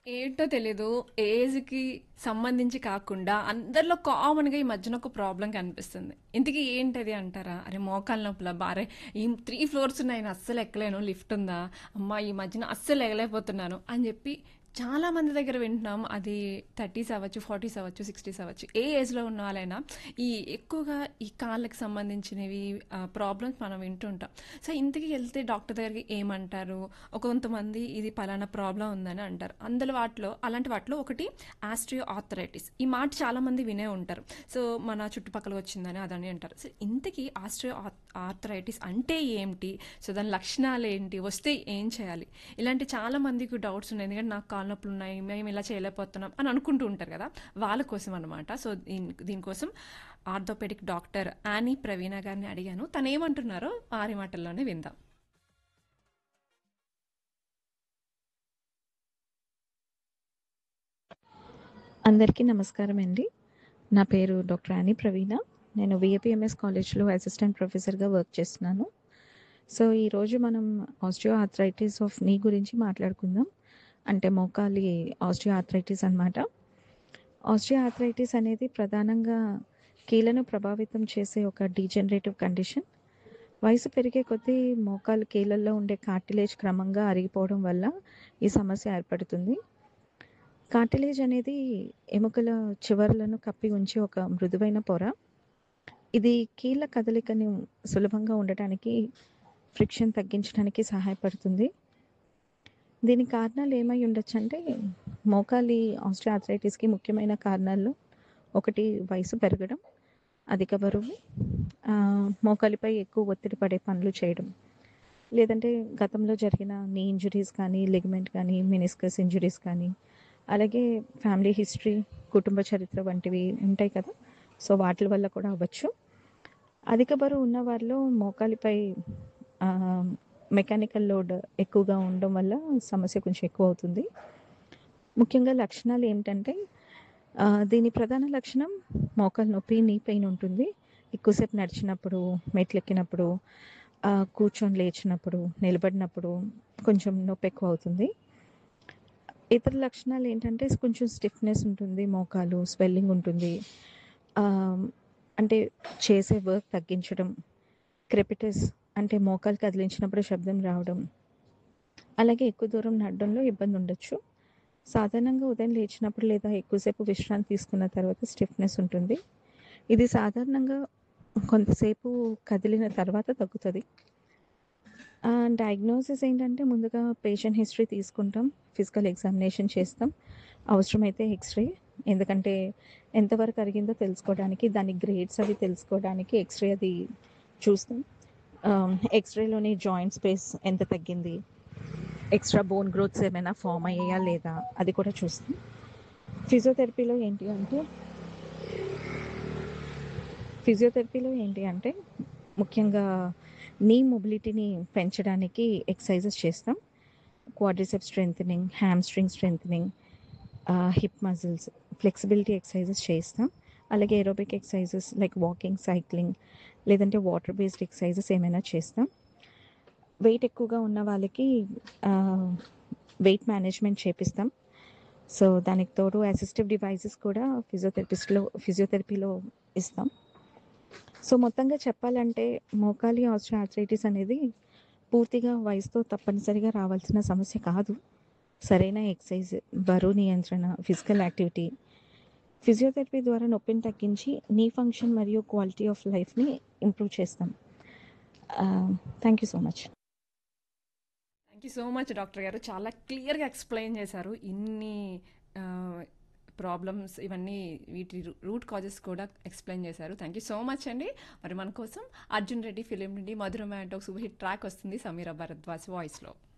ఏంటో తెలీదు. ఏజ్‌కి సంబంధించి కాకుండా అందరిలో కామన్‌గా ఈ మధ్యన ఒక ప్రాబ్లమ్ కనిపిస్తుంది. ఇంతకీ ఏంటది అంటారా? అరే! మోకాళ్ళ నొప్పులా అబ్బా! అరే! ఈ 3 ఫ్లోర్స్ ఉన్నాయి. నేను అస్సలు ఎక్కలేను. లిఫ్ట్ ఉందా? అమ్మా! ఈ మధ్యన అస్సలు ఎగలేకపోతున్నాను అని చెప్పి చాలా మంది దగ్గర వింటున్నాం. అది 30స్ అవ్వచ్చు, 40స్ అవ్వచ్చు, 60స్ అవ్వచ్చు. ఏ ఏజ్‌లో ఉన్న వాళ్ళైనా ఈ ఎక్కువగా ఈ కాళ్ళకి సంబంధించినవి ఆహ్, ప్రాబ్లమ్స్ మనం వింటూ ఉంటాం. సో, ఇంతకీ వెళ్తే డాక్టర్ దగ్గరికి ఏమంటారు? ఒక కొంతమంది ఇది పలానా ప్రాబ్లమ్ ఉందని అంటారు. అందులో వాటిలో అలాంటి వాటిలో ఒకటి ఆస్ట్రియో ఆర్థరైటిస్. ఈ మాట చాలామంది వినే ఉంటారు. సో, మన చుట్టుపక్కల వచ్చిందని అదని అంటారు. సో, ఇంతకీ ఆస్ట్రియో ఆర్థ్ ఆర్థరైటిస్ అంటే ఏంటి? సో, దాని లక్షణాలు ఏంటి? వస్తే ఏం చేయాలి? ఇలాంటి చాలా మందికి డౌట్స్ ఉన్నాయి. ఎందుకంటే నాకు కాళ్ళ నొప్పులు ఉన్నాయి. మేము ఇలా చేయలేకపోతున్నాం అని అనుకుంటూ ఉంటారు కదా! వాళ్ళ కోసం అనమాట. సో, దీన్ దీనికోసం ఆర్థోపెడిక్ డాక్టర్ యానీ ప్రవీణ గారిని అడిగాను. తనేమంటున్నారో వారి మాటల్లోనే విందాం. అందరికీ నమస్కారం అండి. నా పేరు డాక్టర్ యానీ ప్రవీణ. నేను విఏపీఎంఎస్ కాలేజ్‌లో అసిస్టెంట్ ప్రొఫెసర్‌గా వర్క్ చేస్తున్నాను. సో, ఈరోజు మనం ఆస్టియో ఆర్థరైటిస్ ఆఫ్ నీ గురించి మాట్లాడుకుందాం. అంటే మోకాలి ఆస్టియో ఆర్థరైటిస్ అనమాట. ఆస్టియో ఆర్థరైటిస్ అనేది ప్రధానంగా కీళ్ళను ప్రభావితం చేసే ఒక డీజనరేటివ్ కండిషన్. వయసు పెరిగే కొద్దీ మోకాలు కీళ్ళల్లో ఉండే కార్టిలేజ్ క్రమంగా అరిగిపోవడం వల్ల ఈ సమస్య ఏర్పడుతుంది. కార్టిలేజ్ అనేది ఎముకల చివర్లను కప్పి ఉంచే ఒక మృదువైన పొర. ఇది కీళ్ళ కదలికను సులభంగా ఉండటానికి, ఫ్రిక్షన్ తగ్గించడానికి సహాయపడుతుంది. దీని కారణాలు ఏమై ఉండొచ్చంటే మోకాలి ఆస్టియో ఆర్థరైటిస్‌కి ముఖ్యమైన కారణాల్లో ఒకటి వయసు పెరగడం, అధిక బరువు, ఆహ్, మోకాలిపై ఎక్కువ ఒత్తిడి పడే పనులు చేయడం. లేదంటే గతంలో జరిగిన నీ ఇంజ్యూరీస్ కానీ, లిగమెంట్ కానీ, మెనిస్కస్ ఇంజ్యూరీస్ కానీ, అలాగే ఫ్యామిలీ హిస్టరీ, కుటుంబ చరిత్ర వంటివి ఉంటాయి కదా! సో, వాటిల వల్ల కూడా అవ్వచ్చు. అధిక బరువు ఉన్న వారిలో మోకాలిపై ఆహ్, మెకానికల్ లోడ్ ఎక్కువగా ఉండడం వల్ల సమస్య కొంచెం ఎక్కువవుతుంది. ముఖ్యంగా లక్షణాలు ఏమిటంటే ఆహ్, దీని ప్రధాన లక్షణం మోకాలు నొప్పి, నీ పెయిన్ ఉంటుంది. ఎక్కువసేపు నడిచినప్పుడు, మెట్లెక్కినప్పుడు, ఆహ్, కూర్చొని లేచినప్పుడు, నిలబడినప్పుడు కొంచెం నొప్పి ఎక్కువవుతుంది. ఇతర లక్షణాలు ఏంటంటే కొంచెం స్టిఫ్‌నెస్ ఉంటుంది. మోకాలు స్వెల్లింగ్ ఉంటుంది. ఆహ్, అంటే చేసే వర్క్ తగ్గించడం, క్రెపిటస్ అంటే మోకాలు కదిలించినప్పుడు శబ్దం రావడం. అలాగే ఎక్కువ దూరం నడడంలో ఇబ్బంది ఉండొచ్చు. సాధారణంగా ఉదయం లేచినప్పుడు లేదా ఎక్కువసేపు విశ్రాంతి తీసుకున్న తర్వాత స్టిఫ్‌నెస్ ఉంటుంది. ఇది సాధారణంగా కొంతసేపు కదిలిన తర్వాత తగ్గుతది. ఆహ్, డయాగ్నోసిస్ ఏంటంటే ముందుగా పేషెంట్ హిస్టరీ తీసుకుంటాం. ఫిజికల్ ఎగ్జామినేషన్ చేస్తాం. అవసరమైతే ఎక్స్‌రే ఎందుకంటే ఎంతవరకు అరిగిందో తెలుసుకోవడానికి, దాని గ్రేడ్స్ అవి తెలుసుకోవడానికి ఎక్స్‌రే అది చూస్తాం. ఆహ్, ఎక్స్‌రేలోని జాయింట్ స్పేస్ ఎంత తగ్గింది, ఎక్స్ట్రా బోన్ గ్రోత్స్ ఏమైనా ఫార్మ్ అయ్యాయా లేదా అది కూడా చూస్తాం. ఫిజియోథెరపీలో ఏంటి అంటే ఫిజియోథెరపీలో ఏంటి అంటే ముఖ్యంగా నీ మొబిలిటీని పెంచడానికి ఎక్సర్సైజెస్ చేస్తాం. Quadriceps strengthening, hamstring strengthening, ah, hip muscles, flexibility exercises చేయిస్తాం. అలాగే aerobic exercises like walking, cycling లేదంటే వాటర్ బేస్డ్ ఎక్సర్సైజెస్ ఏమైనా చేస్తాం. వెయిట్ ఎక్కువగా ఉన్న వాళ్ళకి ఆహ్, వెయిట్ మేనేజ్‌మెంట్ చేపిస్తాం. సో, దానికి తోడు అసిస్టివ్ డివైసెస్ కూడా ఫిజియోథెరపిస్ట్‌లో ఫిజియోథెరపీలో ఇస్తాం. సో, మొత్తంగా చెప్పాలంటే మోకాలి ఆస్టియో ఆర్థరైటిస్ అనేది పూర్తిగా వయసుతో తప్పనిసరిగా రావాల్సిన సమస్య కాదు. సరైన ఎక్సర్సైజ్, బరువు నియంత్రణ, ఫిజికల్ యాక్టివిటీ, ఫిజియోథెరపీ ద్వారా నొప్పిని తగ్గించి నీ ఫంక్షన్ మరియు క్వాలిటీ ఆఫ్ లైఫ్‌ని ఇంప్రూవ్ చేస్తాం. Ah, thank you so much. Thank you so much doctor garu. చాలా క్లియర్‌గా ఎక్స్‌ప్లెయిన్ చేశారు. ఇన్ని ఆహ్, ప్రాబ్లమ్స్ ఇవన్నీ వీటి రూ రూట్ కాజెస్ కూడా ఎక్స్‌ప్లెయిన్ చేశారు. థాంక్ యూ సో మచ్ అండి. మరి మన కోసం 'అర్జున్ రెడ్డి' ఫిల్మ్ నుండి 'మధురమే' అంటే ఒక సూపర్ హిట్ ట్రాక్ వస్తుంది సమీర భరద్వాజ్ వాయిస్‌లో.